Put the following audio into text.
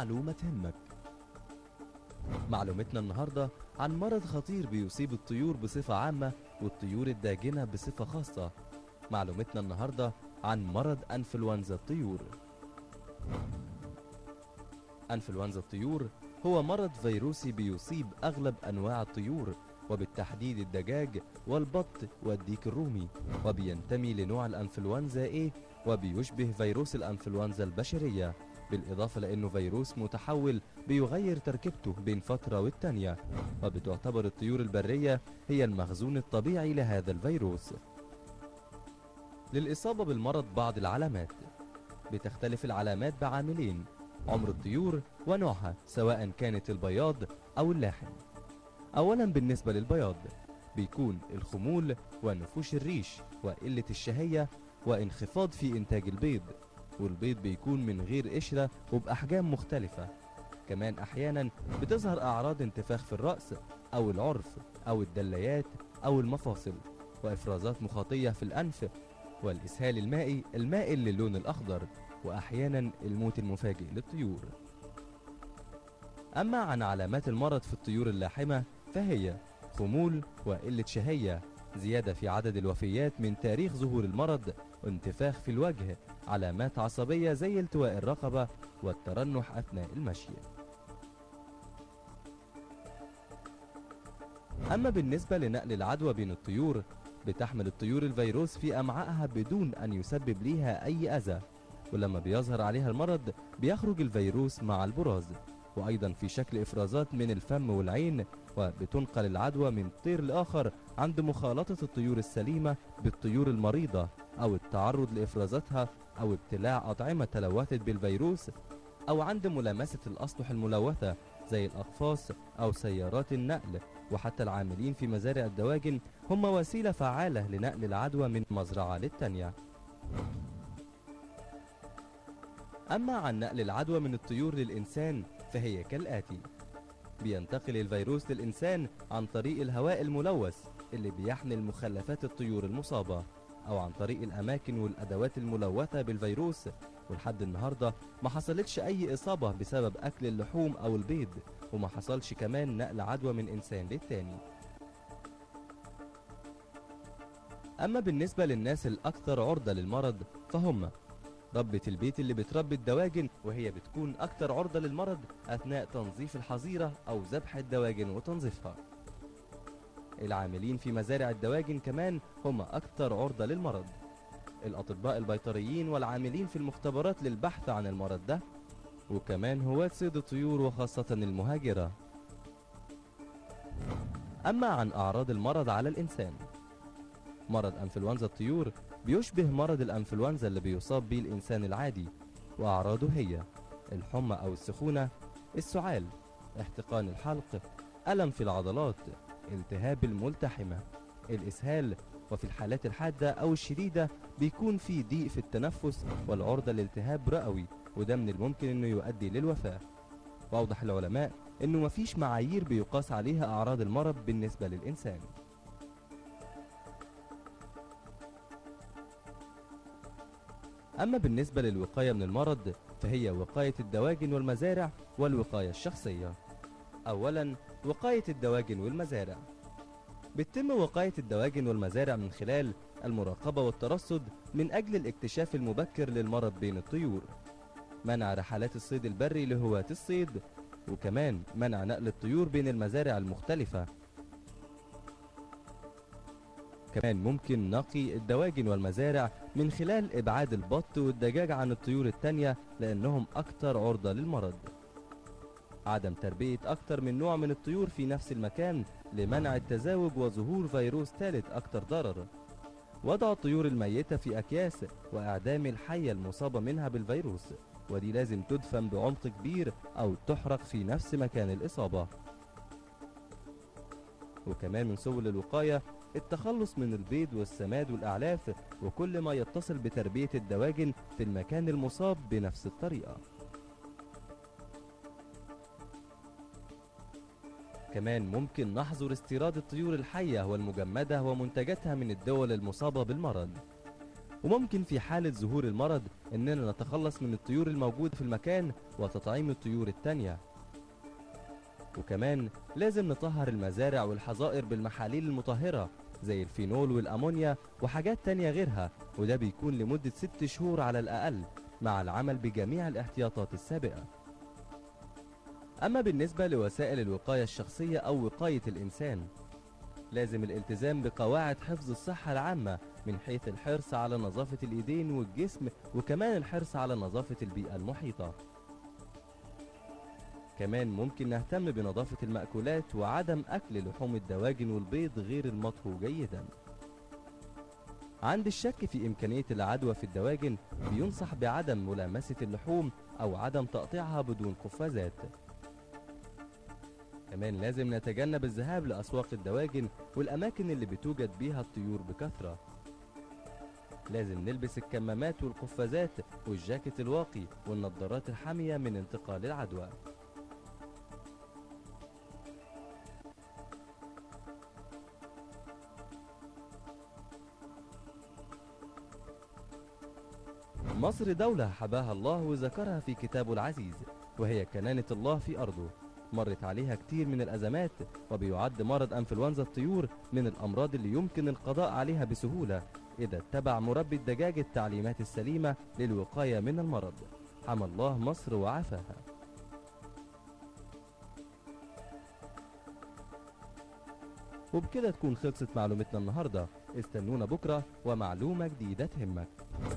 معلومة تهمك معلومتنا النهاردة عن مرض خطير بيصيب الطيور بصفة عامة والطيور الداجنة بصفة خاصة معلومتنا النهاردة عن مرض أنفلونزا الطيور أنفلونزا الطيور هو مرض فيروسي بيصيب أغلب أنواع الطيور وبالتحديد الدجاج والبط والديك الرومي وبينتمي لنوع الأنفلونزا A وبيشبه فيروس الأنفلونزا البشرية بالإضافة لأنه فيروس متحول بيغير تركيبته بين فترة والتانية وبتعتبر الطيور البرية هي المخزون الطبيعي لهذا الفيروس للإصابة بالمرض بعض العلامات بتختلف العلامات بعاملين عمر الطيور ونوعها سواء كانت البياض أو اللاحم أولا بالنسبة للبياض بيكون الخمول ونفوش الريش وقلة الشهية وانخفاض في إنتاج البيض والبيض بيكون من غير قشرة وبأحجام مختلفة كمان أحيانا بتظهر أعراض انتفاخ في الرأس أو العرف أو الدليات أو المفاصل وإفرازات مخاطية في الأنف والإسهال المائي المائل للون الأخضر وأحيانا الموت المفاجئ للطيور أما عن علامات المرض في الطيور اللاحمة فهي خمول وقلة شهية زيادة في عدد الوفيات من تاريخ ظهور المرض انتفاخ في الوجه علامات عصبية زي التواء الرقبة والترنح أثناء المشي أما بالنسبة لنقل العدوى بين الطيور بتحمل الطيور الفيروس في أمعائها بدون أن يسبب ليها أي أذى ولما بيظهر عليها المرض بيخرج الفيروس مع البراز وأيضا في شكل إفرازات من الفم والعين وبتنقل العدوى من طير لآخر عند مخالطة الطيور السليمة بالطيور المريضة أو التعرض لإفرازاتها أو ابتلاع أطعمة تلوثت بالفيروس أو عند ملامسة الأسطح الملوثة زي الأقفاص أو سيارات النقل وحتى العاملين في مزارع الدواجن هم وسيلة فعالة لنقل العدوى من مزرعة للتانية أما عن نقل العدوى من الطيور للإنسان فهي كالآتي بينتقل الفيروس للإنسان عن طريق الهواء الملوث اللي بيحمل مخلفات الطيور المصابة أو عن طريق الأماكن والأدوات الملوثة بالفيروس ولحد النهاردة ما حصلتش أي إصابة بسبب أكل اللحوم أو البيض وما حصلش كمان نقل عدوى من إنسان للتاني أما بالنسبة للناس الأكثر عرضة للمرض فهم ربة البيت اللي بتربي الدواجن وهي بتكون أكثر عرضة للمرض أثناء تنظيف الحظيرة أو ذبح الدواجن وتنظيفها العاملين في مزارع الدواجن كمان هم أكثر عرضة للمرض الأطباء البيطريين والعاملين في المختبرات للبحث عن المرض ده وكمان هواة صيد الطيور وخاصة المهاجرة أما عن أعراض المرض على الإنسان مرض أنفلونزا الطيور بيشبه مرض الأنفلونزا اللي بيصاب به الإنسان العادي وأعراضه هي الحمى أو السخونة السعال احتقان الحلق ألم في العضلات التهاب الملتحمة الإسهال وفي الحالات الحادة أو الشديدة بيكون في ضيق في التنفس والعرضة لالتهاب رئوي وده من الممكن انه يؤدي للوفاة واوضح العلماء انه مفيش معايير بيقاس عليها اعراض المرض بالنسبة للانسان اما بالنسبة للوقاية من المرض فهي وقاية الدواجن والمزارع والوقاية الشخصية اولا وقاية الدواجن والمزارع بتتم وقاية الدواجن والمزارع من خلال المراقبة والترصد من أجل الاكتشاف المبكر للمرض بين الطيور منع رحلات الصيد البري لهواة الصيد وكمان منع نقل الطيور بين المزارع المختلفة كمان ممكن نقي الدواجن والمزارع من خلال إبعاد البط والدجاج عن الطيور التانية لأنهم أكثر عرضة للمرض عدم تربية أكثر من نوع من الطيور في نفس المكان لمنع التزاوج وظهور فيروس ثالث أكثر ضرر وضع الطيور الميتة في أكياس وإعدام الحية المصابة منها بالفيروس ودي لازم تدفن بعمق كبير أو تحرق في نفس مكان الإصابة وكمان من سبل الوقاية التخلص من البيض والسماد والأعلاف وكل ما يتصل بتربية الدواجن في المكان المصاب بنفس الطريقة كمان ممكن نحظر استيراد الطيور الحية والمجمدة ومنتجاتها من الدول المصابة بالمرض وممكن في حالة ظهور المرض إننا نتخلص من الطيور الموجودة في المكان وتطعيم الطيور التانية وكمان لازم نطهر المزارع والحظائر بالمحاليل المطهرة زي الفينول والأمونيا وحاجات تانية غيرها وده بيكون لمدة ست شهور على الأقل مع العمل بجميع الاحتياطات السابقة أما بالنسبة لوسائل الوقاية الشخصية أو وقاية الإنسان لازم الالتزام بقواعد حفظ الصحة العامة من حيث الحرص على نظافة الإيدين والجسم وكمان الحرص على نظافة البيئة المحيطة كمان ممكن نهتم بنظافة المأكولات وعدم أكل لحوم الدواجن والبيض غير المطهو جيدا عند الشك في إمكانية العدوى في الدواجن بينصح بعدم ملامسة اللحوم أو عدم تقطيعها بدون قفازات كمان لازم نتجنب الذهاب لأسواق الدواجن والأماكن اللي بتوجد بيها الطيور بكثرة لازم نلبس الكمامات والقفازات والجاكيت الواقي والنظارات الحامية من انتقال العدوى مصر دولة حباها الله وذكرها في كتابه العزيز وهي كنانة الله في أرضه مرت عليها كتير من الأزمات وبيعد مرض أنفلونزا الطيور من الأمراض اللي يمكن القضاء عليها بسهولة إذا اتبع مربي الدجاج التعليمات السليمة للوقاية من المرض حمى الله مصر وعافاها وبكده تكون خلصت معلومتنا النهاردة استنونا بكرة ومعلومة جديدة تهمك